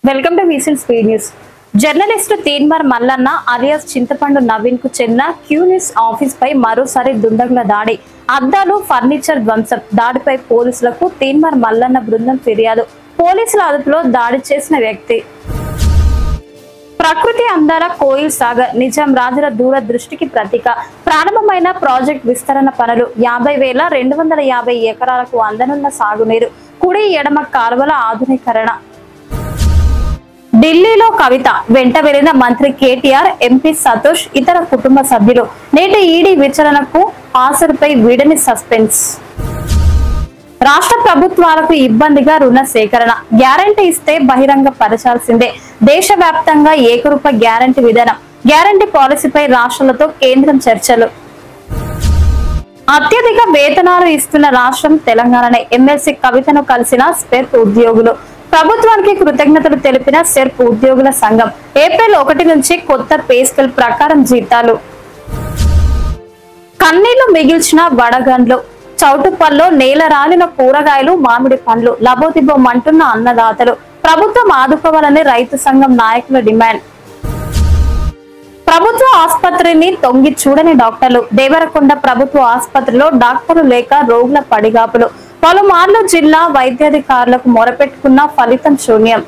welcome to వీసన్ speed news journalist Teenmaar Mallanna alias Chintapandu Naveen కు చెందిన క్యూ న్యూస్ ఆఫీస్ పై మరోసారి దుండగుల దాడి అద్దాలు ఫర్నిచర్ ధ్వంసం దాడిపై పోలీసులకు తీన్మార్ మల్లన్న బృందం ఫిర్యాదు పోలీసుల అదుపులో దాడి చేసిన వ్యక్తి ప్రకృతి అందాల కోయిల్ సాగర్ నిజాం రాజుల దూరదృష్టికి ప్రతీక ప్రారంభమైన ప్రాజెక్ట్ విస్తరణ పనులు యాభై వేల రెండు వందల యాభై ఎకరాలకు అందనున్న సాగునీరు కుడి ఎడమ కాలువల ఆధునీకరణ ఢిల్లీలో కవిత వెంట వెళ్లిన మంత్రి కేటీఆర్ ఎంపీ సతోష్ ఇతర కుటుంబ సభ్యులు నేటి ఈడీ విచారణకు హాజరుపై వీడని సస్పెన్స్ రాష్ట్ర ప్రభుత్వాలకు ఇబ్బందిగా రుణ సేకరణ గ్యారంటీ ఇస్తే బహిరంగ పరచాల్సిందే దేశవ్యాప్తంగా ఏకరూప గ్యారంటీ విధానం గ్యారంటీ పాలసీపై రాష్ట్రాలతో కేంద్రం చర్చలు అత్యధిక వేతనాలు ఇస్తున్న రాష్ట్రం తెలంగాణనే ఎమ్మెల్సీ కవితను కలిసిన స్పెర్ప్ ఉద్యోగులు ప్రభుత్వానికి కృతజ్ఞతలు తెలిపిన సెర్ప్ ఉద్యోగుల సంఘం ఏప్రిల్ ఒకటి నుంచి కొత్త పే స్కేల్ ప్రకారం జీతాలు కన్నీళ్లు మిగిల్చిన వడగండ్లు చౌటుప్పల్లో నేల రాలిన కూరగాయలు మామిడి పండ్లు లబోదిబోమంటున్న అన్నదాతలు ప్రభుత్వం ఆదుకోవాలని రైతు సంఘం నాయకుల డిమాండ్ ప్రభుత్వ ఆసుపత్రిని తొంగి చూడని డాక్టర్లు దేవరకొండ ప్రభుత్వ ఆసుపత్రిలో డాక్టర్లు లేక రోగుల పడిగాపులు పలుమార్లు జిల్లా వైద్యాధికారులకు మొరపెట్టుకున్న ఫలితం శూన్యం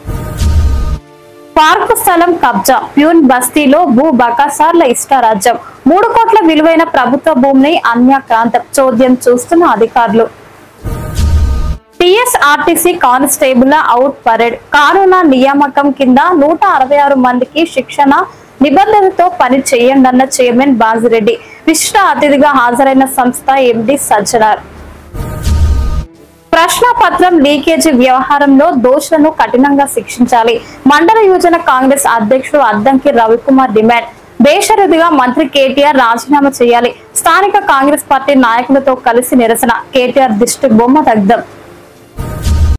పార్కు స్థలం కబ్జా ప్యూన్ బస్తీలో భూ బకాసార్ల ఇష్టారాజ్యం మూడు కోట్ల విలువైన ప్రభుత్వ భూమిని అన్యాక్రాంతం చోద్యం చూస్తున్న అధికారులు టిఎస్ఆర్టీసీ కానిస్టేబుల్ అవుట్ పరేడ్ కానూన నియామకం కింద నూట అరవై ఆరు మందికి శిక్షణ నిబంధనలతో పని చేయండన్న చైర్మన్ బాజిరెడ్డి విశిష్ట అతిథిగా హాజరైన సంస్థ ఎండి సజ్జనార్ ప్రశ్నపత్రం లీకేజీ వ్యవహారంలో దోషులను కఠినంగా శిక్షించాలి మండల యోజన కాంగ్రెస్ అధ్యక్షుడు అద్దంకి రవికుమార్ డిమాండ్ బేషరతుగా మంత్రి కేటీఆర్ రాజీనామా చేయాలి స్థానిక కాంగ్రెస్ పార్టీ నాయకులతో కలిసి నిరసన కేటీఆర్ దిష్టి బొమ్మ దగ్ధం